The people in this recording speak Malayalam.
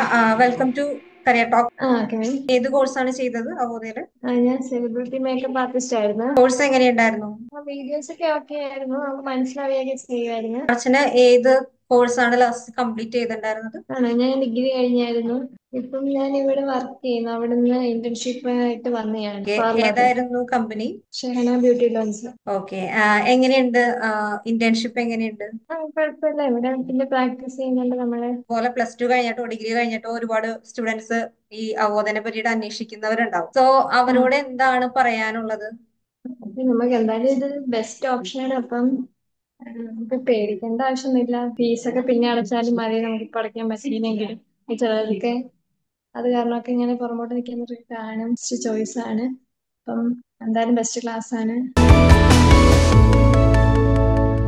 വെൽക്കം ടു കരിയർ ടോക്ക് ആ ഓക്കെ മാം ഏത് കോഴ്സാണ് ചെയ്തത് അവോധയില് ആ ഞാൻ സെലിബ്രിറ്റി മേക്കപ്പ് ആർട്ടിസ്റ്റ് ആയിരുന്നു കോഴ്സ് എങ്ങനെയുണ്ടായിരുന്നു വീഡിയോസ് ഒക്കെ ഓക്കെ ആയിരുന്നു നമുക്ക് മനസ്സിലാവുകയൊക്കെ ചെയ്യുമായിരുന്നു അച്ഛന് ഏത് കോഴ്സാണ് ലാസ്റ്റ് കംപ്ലീറ്റ് ചെയ്തിട്ടുണ്ടായിരുന്നത് ആണോ ഞാൻ ഡിഗ്രി കഴിഞ്ഞായിരുന്നു ഇപ്പം ഞാൻ ഇവിടെ വർക്ക് ചെയ്യുന്നു അവിടുന്ന് ഇന്റേൺഷിപ്പ് ആയിട്ട് വന്നതാണ് Okay, പാർലറിൽ ഏതായിരുന്നു company Shehana beauty lounge okay എങ്ങനെയുണ്ട് ഇന്റേൺഷിപ്പ് എങ്ങനെയുണ്ട് ആ കുഴപ്പമില്ല ഇവിടെ പിന്നെ പ്രാക്ടീസ് ചെയ്യുന്നുണ്ട് നമ്മള് അതുപോലെ പ്ലസ് ടു കഴിഞ്ഞിട്ടോ ഡിഗ്രി കഴിഞ്ഞിട്ടോ ഒരുപാട് സ്റ്റുഡൻസ് ഈ അവബോധനെ പറ്റിയിട്ട് അന്വേഷിക്കുന്നവരുണ്ടാവും സോ അവരോട് എന്താണ് പറയാനുള്ളത് അപ്പൊ നമുക്ക് എന്തായാലും ഇത് ബെസ്റ്റ് ഓപ്ഷനാണ് അപ്പം ആ, നമുക്ക് പേടിക്കേണ്ട ആവശ്യമൊന്നുമില്ല ഫീസൊക്കെ പിന്നെ അടച്ചാലും മതി നമുക്ക് ഇപ്പൊ അടയ്ക്കാൻ പറ്റിയില്ലെങ്കിലും ചിലർക്ക് അത് കാരണമൊക്കെ ഇങ്ങനെ പുറമോട്ട് നിൽക്കുന്നവർക്ക് കാണും ചോയ്സ് ആണ് അപ്പം എന്തായാലും ബെസ്റ്റ് ക്ലാസ് ആണ്